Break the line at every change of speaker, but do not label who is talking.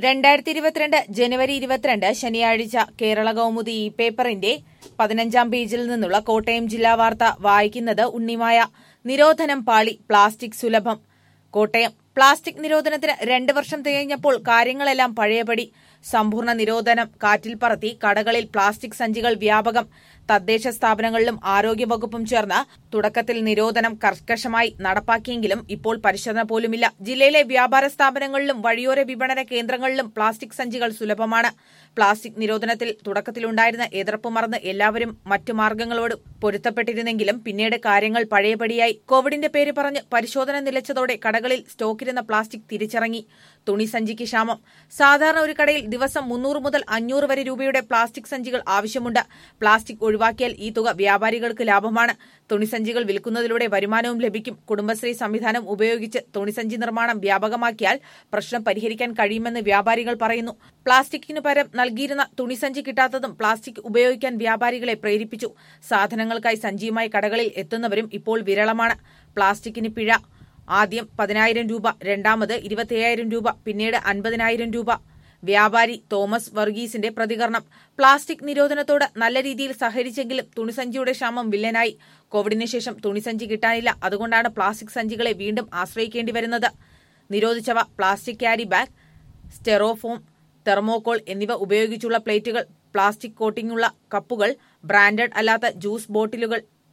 രണ്ടായിരത്തി ഇരുപത്തിരണ്ട് ജനുവരി ഇരുപത്തിരണ്ട് ശനിയാഴ്ച കേരള കൗമുദി ഇ പേപ്പറിന്റെ പതിനഞ്ചാം പേജിൽ നിന്നുള്ള കോട്ടയം ജില്ലാ വാർത്ത വായിക്കുന്നത് ഉണ്ണിമായ നിരോധനം പാളി പ്ലാസ്റ്റിക് സുലഭം കോട്ടയം പ്ലാസ്റ്റിക് നിരോധനത്തിന് രണ്ട് വർഷം തികഞ്ഞപ്പോൾ കാര്യങ്ങളെല്ലാം പഴയപടി സമ്പൂർണ്ണ നിരോധനം കാറ്റിൽ പറത്തി കടകളിൽ പ്ലാസ്റ്റിക് സഞ്ചികൾ വ്യാപകം തദ്ദേശ സ്ഥാപനങ്ങളിലും ആരോഗ്യവകുപ്പും ചേർന്ന് തുടക്കത്തിൽ നിരോധനം കർക്കശമായി നടപ്പാക്കിയെങ്കിലും ഇപ്പോൾ പരിശോധന പോലുമില്ല ജില്ലയിലെ വ്യാപാര സ്ഥാപനങ്ങളിലും വഴിയോര വിപണന കേന്ദ്രങ്ങളിലും പ്ലാസ്റ്റിക് സഞ്ചികൾ സുലഭമാണ് പ്ലാസ്റ്റിക് നിരോധനത്തിൽ തുടക്കത്തിലുണ്ടായിരുന്ന എതിർപ്പ് മറന്ന് എല്ലാവരും മറ്റു മാർഗങ്ങളോട് പൊരുത്തപ്പെട്ടിരുന്നെങ്കിലും പിന്നീട് കാര്യങ്ങൾ പഴയപടിയായി കോവിഡിന്റെ പേര് പറഞ്ഞ് പരിശോധന നിലച്ചതോടെ കടകളിൽ സ്റ്റോക്കിരുന്ന പ്ലാസ്റ്റിക് തിരിച്ചിറങ്ങി തുണിസഞ്ചിക്ക് ക്ഷാമം സാധാരണ ഒരു കടയിൽ ദിവസം മുന്നൂറ് മുതൽ അഞ്ഞൂറ് വരെ രൂപയുടെ പ്ലാസ്റ്റിക് സഞ്ചികൾ ആവശ്യമുണ്ട് പ്ലാസ്റ്റിക് ഒഴിവാക്കിയാൽ ഈ തുക വ്യാപാരികൾക്ക് ലാഭമാണ് തുണിസഞ്ചികൾ വിൽക്കുന്നതിലൂടെ വരുമാനവും ലഭിക്കും കുടുംബശ്രീ സംവിധാനം ഉപയോഗിച്ച് തുണിസഞ്ചി നിർമ്മാണം വ്യാപകമാക്കിയാൽ പ്രശ്നം പരിഹരിക്കാൻ കഴിയുമെന്ന് വ്യാപാരികൾ പറയുന്നു പ്ലാസ്റ്റിക്കിന് പകരം നൽകിയിരുന്ന തുണിസഞ്ചി കിട്ടാത്തതും പ്ലാസ്റ്റിക് ഉപയോഗിക്കാൻ വ്യാപാരികളെ പ്രേരിപ്പിച്ചു സാധനങ്ങൾക്കായി സഞ്ചിയുമായി കടകളിൽ എത്തുന്നവരും ഇപ്പോൾ വിരളമാണ് പ്ലാസ്റ്റിക്കിന് പിഴ ആദ്യം പതിനായിരം രൂപ രണ്ടാമത് ഇരുപത്തിയ്യായിരം രൂപ പിന്നീട് അൻപതിനായിരം രൂപ വ്യാപാരി തോമസ് വർഗീസിന്റെ പ്രതികരണം പ്ലാസ്റ്റിക് നിരോധനത്തോട് നല്ല രീതിയിൽ സഹകരിച്ചെങ്കിലും തുണിസഞ്ചിയുടെ ക്ഷാമം വില്ലനായി കോവിഡിന് ശേഷം തുണിസഞ്ചി കിട്ടാനില്ല അതുകൊണ്ടാണ് പ്ലാസ്റ്റിക് സഞ്ചികളെ വീണ്ടും ആശ്രയിക്കേണ്ടി വരുന്നത് നിരോധിച്ചവ plastic carry bag styrofoam thermocol എന്നിവ ഉപയോഗിച്ചുള്ള പ്ലേറ്റുകൾ പ്ലാസ്റ്റിക് കോട്ടിംഗുള്ള കപ്പുകൾ ബ്രാൻഡഡ് അല്ലാത്ത ജ്യൂസ് ബോട്ടിലുകൾ